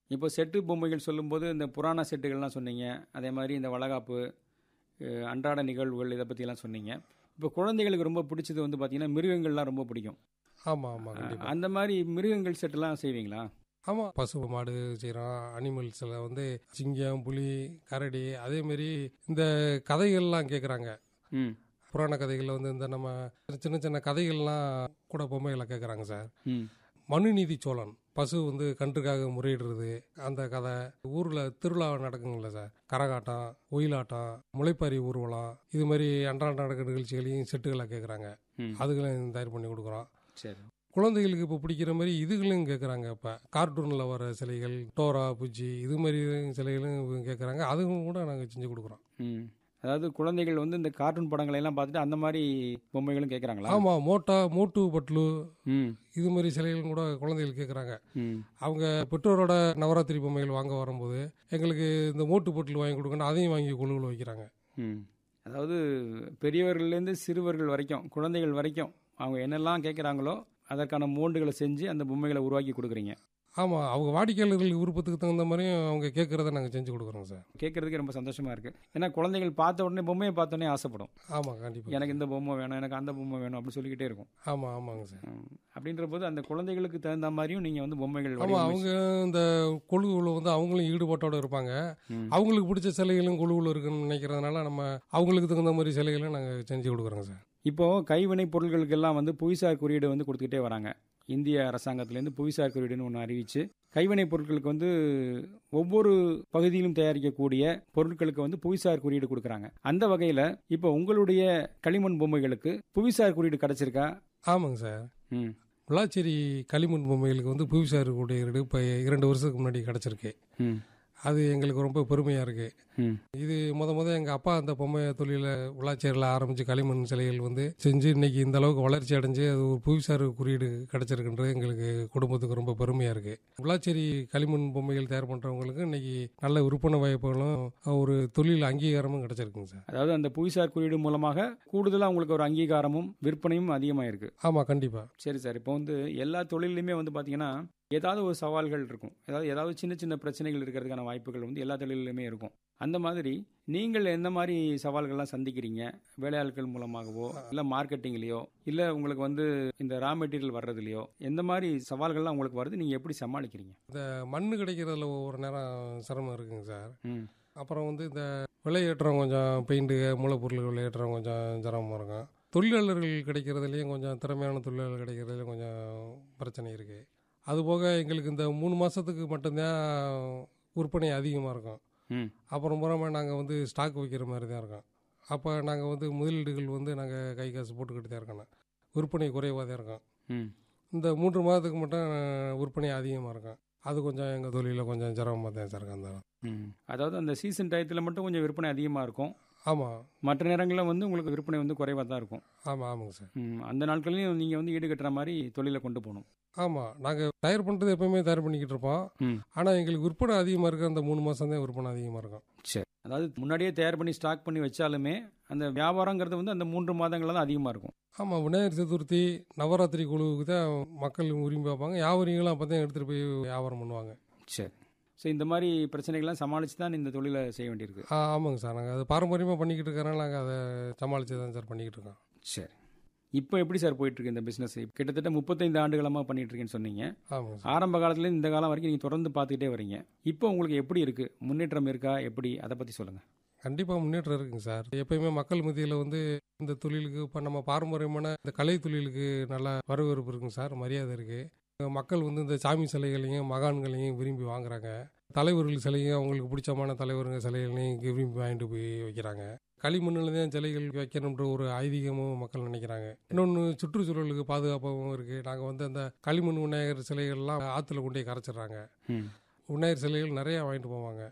இப்போ செட்டு பொம்மைகள் சொல்லும்போது இந்த புராண செட்டுகள்லாம் சொன்னீங்க அதே மாதிரி இந்த வளகாப்பு அஹ், அன்றாட நிகழ்வுகள் இதை பற்றிலாம் சொன்னீங்க இப்போ குழந்தைகளுக்கு ரொம்ப பிடிச்சது வந்து பார்த்தீங்கன்னா மிருகங்கள்லாம் ரொம்ப பிடிக்கும் ஆமாம் ஆமாம் கண்டிப்பாக அந்த மாதிரி மிருகங்கள் செட்டுலாம் செய்வீங்களா ஆமாம் பசு மாடு செய்கிறோம் அனிமல்ஸில் வந்து சிங்கம் புலி கரடி அதே மாதிரி இந்த கதைகள்லாம் கேட்குறாங்க ம் புராண கதைகளில் வந்து இந்த நம்ம சின்ன சின்ன கதைகள்லாம் கூட பொம்மைகளை கேட்குறாங்க சார் ம் மனுநீதி சோழன் பசு வந்து கன்றுக்காக முறையிடுறது அந்த கதை ஊரில் திருவிழா நடக்குங்கள சார் கரகாட்டம் ஒயிலாட்டம் முளைப்பாரி ஊர்வலம் இது மாதிரி அன்றாட நடக்கிற நிகழ்ச்சிகளையும் செட்டுகளாக கேட்குறாங்க ம் அதுகளையும் தயார் பண்ணி கொடுக்குறோம் சரி குழந்தைகளுக்கு இப்போ பிடிக்கிற மாதிரி இதுகளையும் கேட்குறாங்க இப்போ கார்ட்டூனில் வர சிலைகள் டோரா புஜ்ஜி இது மாதிரி சிலைகளும் கேட்குறாங்க அதுவும் கூட நாங்கள் செஞ்சு கொடுக்குறோம் ம் அதாவது குழந்தைகள் வந்து இந்த கார்ட்டூன் படங்களை எல்லாம் பார்த்துட்டு அந்த மாதிரி பொம்மைகளும் கேட்குறாங்களா ஆமாம் மோட்டா மோட்டு பட்லு ம் இது மாதிரி சிலைகளும் கூட குழந்தைகள் கேட்குறாங்க ம் அவங்க பெற்றோரோட நவராத்திரி பொம்மைகள் வாங்க வரும்போது எங்களுக்கு இந்த மோட்டு பொட்டில் வாங்கி கொடுக்கணும் அதையும் வாங்கி கொழுவில் வைக்கிறாங்க ம் அதாவது பெரியவர்கள்லேருந்து சிறுவர்கள் வரைக்கும் குழந்தைகள் வரைக்கும் அவங்க என்னெல்லாம் கேட்குறாங்களோ அதற்கான மோண்டுகளை செஞ்சு அந்த பொம்மைகளை உருவாக்கி கொடுக்குறீங்க ஆமாம் அவங்க வாடிக்கையாளர்கள் விருப்பத்துக்கு தகுந்த மாதிரியும் அவங்க கேட்குறத நாங்கள் செஞ்சு கொடுக்குறோம் சார் கேட்கறதுக்கு ரொம்ப சந்தோஷமா இருக்கு ஏன்னா குழந்தைகள் பார்த்த உடனே பொம்மையை பார்த்த உடனே ஆசைப்படும் ஆமாம் கண்டிப்பாக எனக்கு இந்த பொம்மை வேணும் எனக்கு அந்த பொம்மை வேணும் அப்படின்னு சொல்லிக்கிட்டே இருக்கும் ஆமாம் ஆமாங்க சார் ம். அப்படின்ற போது அந்த குழந்தைகளுக்கு தகுந்த மாதிரியும் நீங்க வந்து பொம்மைகள் ஆமாம் வடிவமைச்சு- அவங்க இந்த குழுவில் வந்து அவங்களும் ஈடுபாட்டோட இருப்பாங்க ம். அவங்களுக்கு பிடிச்ச சிலைகளும் குழுவில் இருக்குன்னு நினைக்கிறதுனால நம்ம அவங்களுக்கு தகுந்த மாதிரி சிலைகளை நாங்கள் செஞ்சு கொடுக்குறோங்க சார் இப்போ கைவினை பொருட்களுக்கெல்லாம் வந்து புவிசார் குறியீடு வந்து கொடுத்துக்கிட்டே வராங்க இந்திய அரசாங்கத்திலேருந்து புவிசார் குறியீடுன்னு ஒன்று அறிவிச்சு கைவினை பொருட்களுக்கு வந்து ஒவ்வொரு பகுதியிலும் தயாரிக்கக்கூடிய பொருட்களுக்கு வந்து புவிசார் குறியீடு கொடுக்குறாங்க அந்த வகையில் இப்போ உங்களுடைய களிமண் பொம்மைகளுக்கு புவிசார் குறியீடு கிடைச்சிருக்கா ஆமாங்க சார் ம் விளாச்சேரி களிமண் பொம்மைகளுக்கு வந்து புவிசார் கூடிய இப்போ இரண்டு வருஷத்துக்கு முன்னாடி கிடச்சிருக்கு ம் அது எங்களுக்கு ரொம்ப பெருமையாக இருக்குது ம் இது முத முத எங்கள் அப்பா அந்த பொம்மை தொழிலை விளாச்சேரியில் ஆரம்பித்து களிமண் சிலைகள் வந்து செஞ்சு இன்னைக்கு இந்த அளவுக்கு வளர்ச்சி அடைஞ்சு அது ஒரு புவிசார் குறியீடு கிடைச்சிருக்குன்றது எங்களுக்கு குடும்பத்துக்கு ரொம்ப பெருமையாக இருக்குது விளாச்சேரி களிமண் பொம்மைகள் தயார் பண்ணுறவங்களுக்கு இன்னைக்கு நல்ல விற்பனை வாய்ப்புகளும் ஒரு தொழில் அங்கீகாரமும் கிடைச்சிருக்குங்க சார் அதாவது அந்த புவிசார் குறியீடு மூலமாக கூடுதலாக உங்களுக்கு ஒரு அங்கீகாரமும் விற்பனையும் அதிகமாக இருக்கு ஆமாம் கண்டிப்பாக சரி சார் இப்போ வந்து எல்லா தொழிலையுமே வந்து பார்த்தீங்கன்னா ஏதாவது ஒரு சவால்கள் இருக்கும் ஏதாவது ஏதாவது சின்ன சின்ன பிரச்சனைகள் இருக்கிறதுக்கான வாய்ப்புகள் வந்து எல்லா தொழிலையுமே இருக்கும் அந்த மாதிரி நீங்கள் எந்த மாதிரி சவால்கள்லாம் சந்திக்கிறீங்க வேலையாட்கள் மூலமாகவோ இல்லை மார்க்கெட்டிங்லேயோ இல்லை உங்களுக்கு வந்து இந்த ரா மெட்டீரியல் வர்றதுலையோ எந்த மாதிரி சவால்கள்லாம் உங்களுக்கு வருது நீங்கள் எப்படி சமாளிக்கிறீங்க இந்த மண் கிடைக்கிறதுல ஒவ்வொரு நேரம் சிரமம் இருக்குங்க சார் ம் அப்புறம் வந்து இந்த விலையேற்றம் கொஞ்சம் பெயிண்ட்டு மூலப்பொருள் விலையேற்றம் கொஞ்சம் சிரமமாக இருக்கும் தொழிலாளர்கள் கிடைக்கிறதுலையும் கொஞ்சம் திறமையான தொழிலாளர்கள் கிடைக்கிறதுலையும் கொஞ்சம் பிரச்சனை இருக்குது அதுபோக எங்களுக்கு இந்த மூணு மாதத்துக்கு மட்டும்தான் விற்பனை அதிகமாக இருக்கும் ம் அப்புறம் புறமா நாங்கள் வந்து ஸ்டாக் வைக்கிற மாதிரி தான் இருக்கோம் அப்போ நாங்கள் வந்து முதலீடுகள் வந்து நாங்கள் கை காசு போட்டுக்கிட்டு தான் இருக்கணும் விற்பனை குறைவாக தான் இருக்கும் ம் இந்த மூன்று மாதத்துக்கு மட்டும் விற்பனை அதிகமாக இருக்கும் அது கொஞ்சம் எங்கள் தொழிலில் கொஞ்சம் சிரமமாக தான் சார் இருக்கு அந்த ம் அதாவது அந்த சீசன் டயத்தில் மட்டும் கொஞ்சம் விற்பனை அதிகமாக இருக்கும் ஆமாம் மற்ற நேரங்களில் வந்து உங்களுக்கு விற்பனை வந்து குறைவாக தான் இருக்கும் ஆமாம் ஆமாங்க சார் ம், அந்த நாட்கள்லையும் நீங்கள் வந்து ஈடுகட்டுற மாதிரி தொழிலை கொண்டு போகணும் ஆமாம் நாங்கள் தயார் பண்ணுறது எப்பவுமே தயார் பண்ணிக்கிட்டு இருப்போம் ம். ஆனால் எங்களுக்கு விற்பனை அதிகமாக இருக்க அந்த மூணு மாதம் தான் விற்பனை அதிகமாக இருக்கும் சரி அதாவது முன்னாடியே தயார் பண்ணி ஸ்டாக் பண்ணி வச்சாலுமே அந்த வியாபாரங்கிறது வந்து அந்த மூன்று மாதங்களில் தான் அதிகமாக இருக்கும் ஆமாம் விநாயகர் சதுர்த்தி நவராத்திரி குழுவுக்கு தான் மக்கள் விரும்பி பார்ப்பாங்க வியாபாரிகளும் அப்போ தான் எடுத்துகிட்டு போய் வியாபாரம் பண்ணுவாங்க சரி ஸோ இந்த மாதிரி பிரச்சனைகள்லாம் சமாளித்து தான் இந்த தொழிலை செய்ய வேண்டியிருக்கு ஆ ஆமாங்க சார் நாங்கள் அது பாரம்பரியமாக பண்ணிக்கிட்டு இருக்கிறனால நாங்கள் அதை சமாளித்து தான் சார் பண்ணிக்கிட்டு இருக்கோம் சரி இப்போ எப்படி சார் போயிட்டுருக்கு இந்த பிஸ்னஸ் கிட்டத்தட்ட முப்பத்தைந்து ஆண்டுகளமாக பண்ணிட்டு இருக்கேன்னு சொன்னீங்க ஆமாங்க சார் ஆரம்ப காலத்துலேருந்து இந்த காலம் வரைக்கும் நீங்கள் தொடர்ந்து பார்த்துக்கிட்டே வரீங்க இப்போ உங்களுக்கு எப்படி இருக்குது முன்னேற்றம் இருக்கா எப்படி அதை பற்றி சொல்லுங்கள் கண்டிப்பாக முன்னேற்றம் இருக்குங்க சார் எப்பயுமே மக்கள் மத்தியில் வந்து இந்த தொழிலுக்கு இப்போ நம்ம பாரம்பரியமான இந்த கலை தொழிலுக்கு நல்ல வரவேற்பு இருக்குங்க சார் மரியாதை இருக்குது மக்கள் வந்து இந்த சாமி சிலைகளையும் மகான்களையும் விரும்பி வாங்குறாங்க தலைவர்கள் சிலையும் அவங்களுக்கு பிடிச்சமான தலைவருங்க சிலைகளையும் விரும்பி வாங்கிட்டு போய் வைக்கிறாங்க களிமண்ணில் தான் சிலைகள் வைக்கணுன்ற ஒரு ஐதீகமும் மக்கள் நினைக்கிறாங்க இன்னொன்று சுற்றுச்சூழலுக்கு பாதுகாப்பாகவும் இருக்குது நாங்கள் வந்து அந்த களிமண் விநாயகர் சிலைகள்லாம் ஆற்றுல கொண்டு போய் கரைச்சிடுறாங்க ம் விநாயகர் சிலைகள் நிறையா வாங்கிட்டு போவாங்க